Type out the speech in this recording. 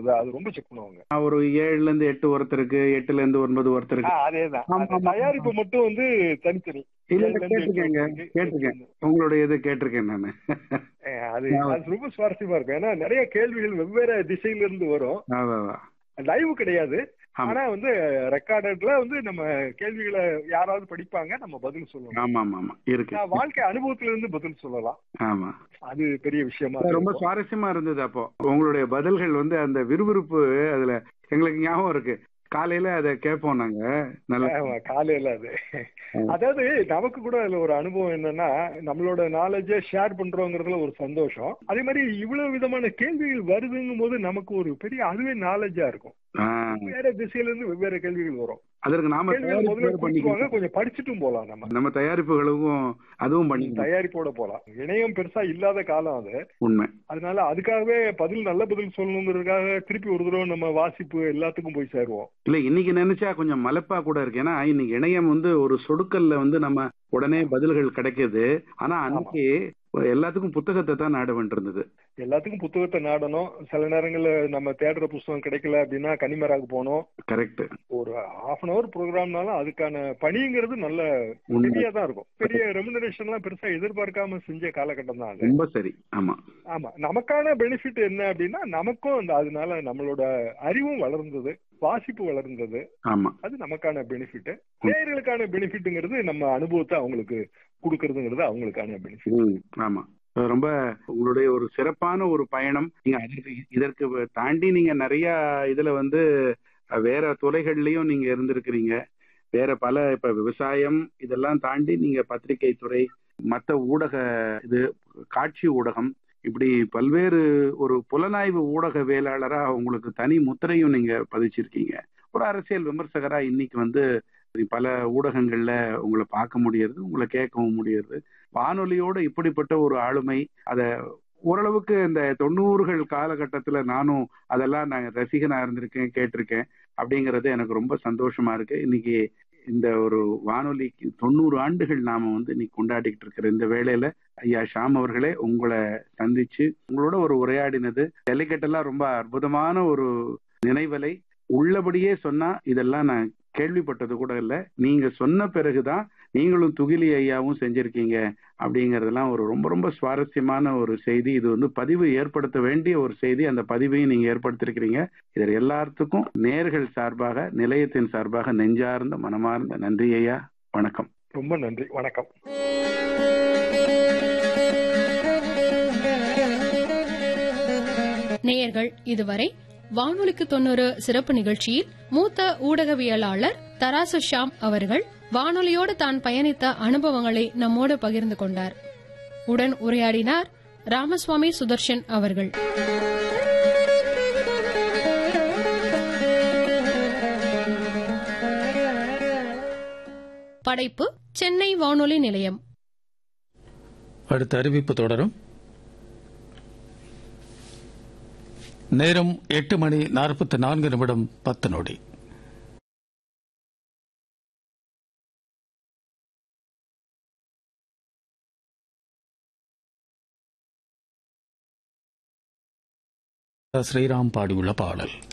வருதா அது ரொம்ப செக் பண்ணுவாங்க ஒரு ஏழுல இருந்து எட்டு ஒருத்தருக்கு எட்டுல இருந்து ஒன்பது ஆ, ஒருத்தருக்கு அதேதான் ஆமா, அந்த ஆமா. தயாரிப்பு மட்டும் வந்து தனித்தனி இல்ல ஏழுல இல்ல இருந்து எட்டு கேட்டிருக்கேங்க ஒருத்தருக்கு. கேட்டிருக்கேன் உங்களுடைய இது கேட்டிருக்கேன் நானு அஹ் அது அது ரொம்ப சுவாரஸ்யமா இருக்கும் ஏன்னா நிறைய கேள்விகள் வெவ்வேறு திசையில இருந்து வரும் அதான், அதான். லைவ் கிடையாது ஆமா. ஆனா வந்து ரெக்கார்டட்ல வந்து நம்ம கேள்விகளை யாராவது படிப்பாங்க நம்ம பதில் சொல்லணும் ஆமா ஆமா ஆமா இருக்கு நான் வாழ்க்கை அனுபவத்துல இருந்து பதில் சொல்லலாம் ஆமா அது பெரிய விஷயமா ரொம்ப இருக்கும். சுவாரஸ்யமா இருந்தது அப்போ உங்களுடைய பதில்கள் வந்து அந்த விறுவிறுப்பு அதுல எங்களுக்கு ஞாபகம் இருக்கு காலையில அதை கேட்போம் நாங்க நல்ல ஆமா, காலையில அது அதாவது நமக்கு கூட அதுல ஒரு அனுபவம் என்னன்னா நம்மளோட நாலேஜ ஷேர் பண்றோங்கிறதுல ஒரு சந்தோஷம் அதே மாதிரி இவ்வளவு விதமான கேள்விகள் வருதுங்கும் போது நமக்கு ஒரு பெரிய அதுவே நாலேஜா இருக்கும் ஆ, வேற திசையில இருந்து வெவ்வேறு கேள்விகள் வரும் அதற்கு நாம கேள்விகள் தயாரிப்பு முதல்ல வேற கொடுத்துருவாங்க பண்ணிக்கணும் கொஞ்சம் படிச்சுட்டும் போலாம் நம்ம நம்ம தயாரிப்புகளுக்கும் அதுவும் பண்ணிக்கணும் தயாரிப்போட போலாம் இணையம் பெருசா இல்லாத காலம் அது உண்மை அதனால அதுக்காகவே பதில் நல்ல பதில் சொல்லணுங்கிறதுக்காக திருப்பி ஒரு தடவை நம்ம வாசிப்பு எல்லாத்துக்கும் போய் சேருவோம் இல்ல இன்னைக்கு நினைச்சா கொஞ்சம் மலைப்பா கூட இருக்கு ஏன்னா இன்னைக்கு இணையம் வந்து ஒரு சொடுக்கல்ல வந்து நம்ம உடனே பதில்கள் கிடைக்குது ஆனா அன்னைக்கு எல்லாத்துக்கும் புத்தகத்தை தான் நாட வேண்டியிருந்தது எல்லாத்துக்கும் புத்தகத்தை நாடணும் சில நேரங்கள்ல நம்ம தேடுற புஸ்தகம் கிடைக்கல அப்படின்னா கனிமராக்கு போனோம் கரெக்ட் ஒரு ஹாஃப் அன் அவர் ப்ரோக்ராம்னாலும் அதுக்கான பணிங்கிறது நல்ல உண்மை பெரியா தான் இருக்கும் பெரிய ரெமுனரேஷன் எல்லாம் பெருசா எதிர்பார்க்காம செஞ்ச காலகட்டம் தான் அது ரொம்ப சரி ஆமா ஆமா நமக்கான பெனிஃபிட் என்ன அப்படின்னா நமக்கும் அந்த அதனால நம்மளோட அறிவும் வளர்ந்தது வாசிப்பு வளர்ந்தது ஆமா அது நமக்கான பெனிஃபிட் நேயர்களுக்கான பெனிஃபிட்ங்கிறது நம்ம அனுபவத்தை அவங்களுக்கு கொடுக்கறதுங்கிறது அவங்களுக்கான பெனிஃபிட் ம், ஆமா ரொம்ப உங்களுடைய ஒரு சிறப்பான ஒரு பயணம் நீங்க அதற்கு இதற்கு தாண்டி நீங்க நிறைய இதுல வந்து அஹ், வேற துறைகள்லயும் நீங்க இருந்திருக்கிறீங்க வேற பல இப்ப விவசாயம் இதெல்லாம் தாண்டி நீங்க பத்திரிகை துறை மத்த ஊடக இது காட்சி ஊடகம் இப்படி பல்வேறு ஒரு புலனாய்வு ஊடகவியலாளரா உங்களுக்கு தனி முத்திரையும் நீங்க பதிச்சிருக்கீங்க ஒரு அரசியல் விமர்சகரா இன்னைக்கு வந்து பல ஊடகங்கள்ல உங்களை பார்க்க முடியறது உங்களை கேட்கவும் முடியறது வானொலியோட இப்படிப்பட்ட ஒரு ஆளுமை அத ஓரளவுக்கு இந்த தொண்ணூறுகள் காலகட்டத்துல நானும் அதெல்லாம் நான் ரசிகனா இருந்திருக்கேன் கேட்டிருக்கேன் அப்படிங்கறது எனக்கு ரொம்ப சந்தோஷமா இருக்கு இன்னைக்கு இந்த ஒரு வானொலிக்கு தொண்ணூறு ஆண்டுகள் நாம வந்து இன்னைக்கு கொண்டாடிக்கிட்டு இருக்கிற இந்த வேளையில ஐயா ஷாம் அவர்களே உங்களை சந்திச்சு உங்களோட ஒரு உரையாடினது ஜல்லிக்கட்டெல்லாம் ரொம்ப அற்புதமான ஒரு நினைவலை உள்ளபடியே சொன்னா இதெல்லாம் நான் கேள்விப்பட்டது கூட இல்லை நீங்க சொன்ன பிறகுதான் நீங்களும் துகிலி ஐயாவும் செஞ்சிருக்கீங்க அப்படிங்கறதெல்லாம் ஒரு ரொம்ப ரொம்ப சுவாரஸ்யமான ஒரு செய்தி இது வந்து பதிவு ஏற்படுத்த வேண்டிய ஒரு செய்தி அந்த பதிவையும் நீங்க ஏற்படுத்திருக்கிறீங்க இதில் எல்லாத்துக்கும் நேர்கள் சார்பாக நிலையத்தின் சார்பாக நெஞ்சார்ந்த மனமார்ந்த நன்றி ஐயா வணக்கம் ரொம்ப நன்றி வணக்கம் நேயர்கள் இதுவரை வானொலிக்கு தொண்ணூறு சிறப்பு நிகழ்ச்சியில் மூத்த ஊடகவியலாளர் தராசு ஷாம் அவர்கள் வானொலியோடு தான் பயணித்த அனுபவங்களை நம்மோடு பகிர்ந்து கொண்டார் உடன் உரையாடினார் ராமசுவாமி சுதர்ஷன் அவர்கள் படைப்பு சென்னை வானொலி நிலையம் அடுத்த அறிவிப்பு தொடரும் நேரம் எட்டு மணி நாற்பத்தி நான்கு நிமிடம் பத்து நொடி ஸ்ரீராம் பாடியுள்ள பாடல்